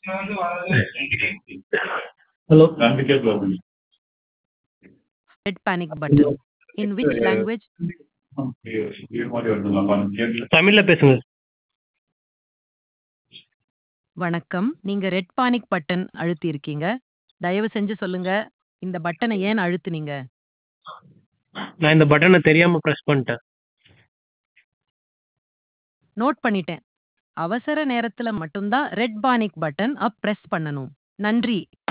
Hello Red panic button. In which language? தமிழ்ல பேசுங்க வணக்கம் நீங்க ரெட் பானிக் பட்டன் அழுத்தி இருக்கீங்க தயவு செஞ்சு சொல்லுங்க இந்த பட்டனை ஏன் அழுத்துனீங்க நான் இந்த பட்டனை தெரியாம பிரஸ் பண்ணிட்டேன் நோட் பண்ணிட்டேன் அவசர நேரத்துல மட்டும்தான் ரெட் பானிக் பட்டன் அப் பிரஸ் பண்ணணும் நன்றி